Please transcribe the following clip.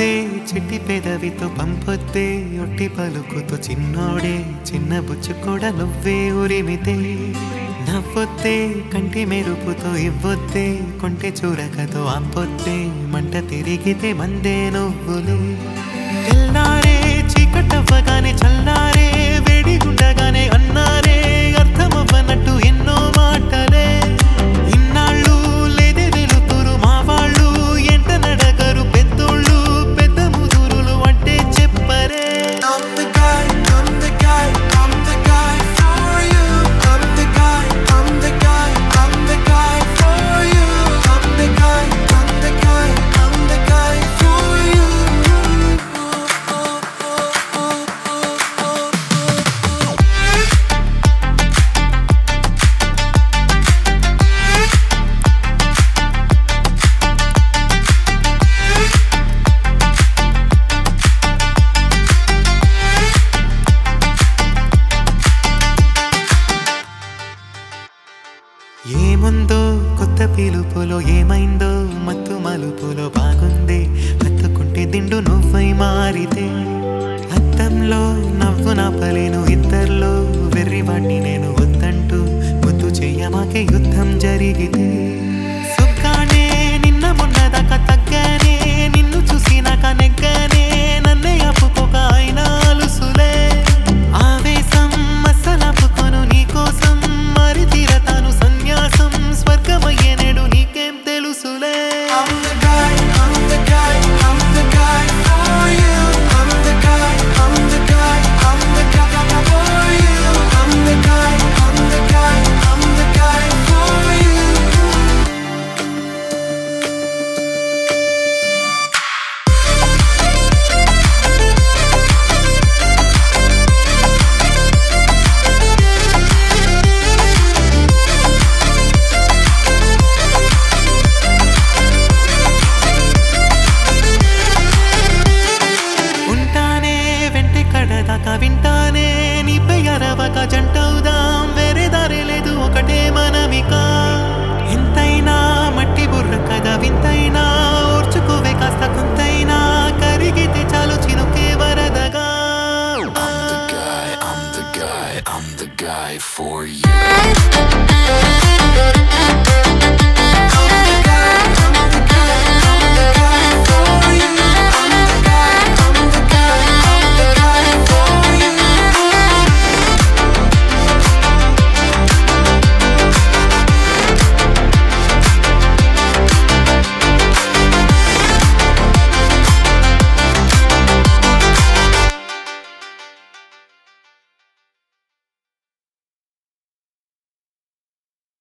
పాలొద్దే చిట్టి పెదవితో పంపొద్దే ఒట్టి పలుకుతో చిన్నోడే చిన్న బుచ్చు కూడా నువ్వే ఉరిమితే నవ్వొద్దే కంటి మెరుపుతో ఇవ్వొద్దే కొంటె చూరకతో ఆపొద్దే మంట తిరిగితే మందే నువ్వులే తెల్లారే చీకటవ్వగానే చల్లారే వేడిగుండగానే అన్నారే అర్థమవ్వనట్టు ఎన్నో మాటలే ఇన్నాళ్ళు లేదే వెలుతురు మా వాళ్ళు ఎంట నడగరు పెద్దోళ్ళు పెద్ద ముదురులు అంటే చెప్పరే I'm the guy, I'm the guy, I'm the guy for you. I'm the guy, I'm the guy, I'm the guy for you. I'm the guy, I'm the guy, I'm the guy for you. ఏముందో కొత్త పిలుపులో ఏమైందో మత్తు మలుపులో బాగుంది హత్తుకుంటే దిండు నువ్వై మారితే అద్దంలో నవ్వు నాపలేను ఇద్దర్లో వెర్రివాణ్ణి నేను వద్దంటూ ముద్దు చెయ్యమాకే యుద్ధం జరిగితే సుగ్గానే నిన్న మొన్నదాకా తగ్గానే నిన్ను చూసినాక నెగ్గానే నన్నే అప్పుకోక అయినా అలుసులే ఆవేశం అస్సలాపుకొను నీకోసం మరి తీరతాను సన్యాసం స్వర్గమయ్యే నేడు నీకేం తెలుసులే I'm the guy, I'm the guy, I'm the guy for you. I'm the guy, I'm the guy, I'm the guy for you. I'm the guy, I'm the guy, I'm the guy for you. ఉంటానే వెంటే కడదాకా వింటానే నీపై అరవక జంటవుదాం వేరే దారి లేదు ఒకటే మనమిక ఎంతైనా మట్టి బుర్ర కదా వింతైనా ఓర్చుకోవే కాస్త కొంతైనా కరిగితే చాలు చినుకే వరదగా I'm the guy, I'm the guy, I'm the guy for you.